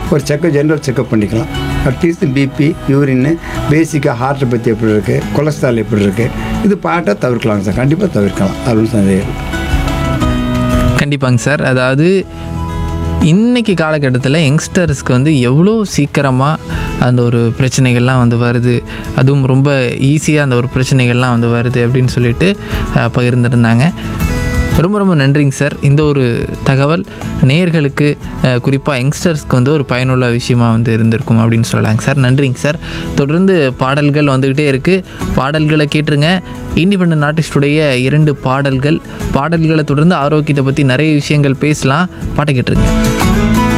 ஒரு checkup general checkup பண்ணிக்கலாம் at least BP யூரின்னு பேசிக்காக ஹார்ட்டை பற்றி எப்படி இருக்குது கொலஸ்ட்ரால் எப்படி இருக்குது இது பாட்டை தவிர்க்கலாம் சார் கண்டிப்பாக தவிர்க்கலாம் அப்படின்னு சந்தேகம் கண்டிப்பாங்க சார் அதாவது இன்னைக்கு காலகட்டத்தில் யங்ஸ்டர்ஸ்க்கு வந்து எவ்வளோ சீக்கிரமாக அந்த ஒரு பிரச்சனைகள்லாம் வந்து வருது அதுவும் ரொம்ப ஈஸியாக அந்த ஒரு பிரச்சனைகள்லாம் வந்து வருது அப்படின்னு சொல்லிட்டு அஹ், பகிர்ந்திருந்தாங்க ரொம்ப ரொம்ப நன்றிங்க சார் இந்த ஒரு தகவல் நேயர்களுக்கு குறிப்பாக யங்ஸ்டர்ஸ்க்கு வந்து ஒரு பயனுள்ள விஷயமா வந்து இருந்திருக்கும் அப்படின்னு சொல்லலாங்க சார் நன்றிங்க சார் தொடர்ந்து பாடல்கள் வந்துக்கிட்டே இருக்குது பாடல்களை கேட்டுருங்க இண்டிபெண்ட் ஆர்டிஸ்டுடைய இரண்டு பாடல்கள் பாடல்களை தொடர்ந்து ஆரோக்கியத்தை பற்றி நிறைய விஷயங்கள் பேசலாம் பாட்டை கேட்டுருங்க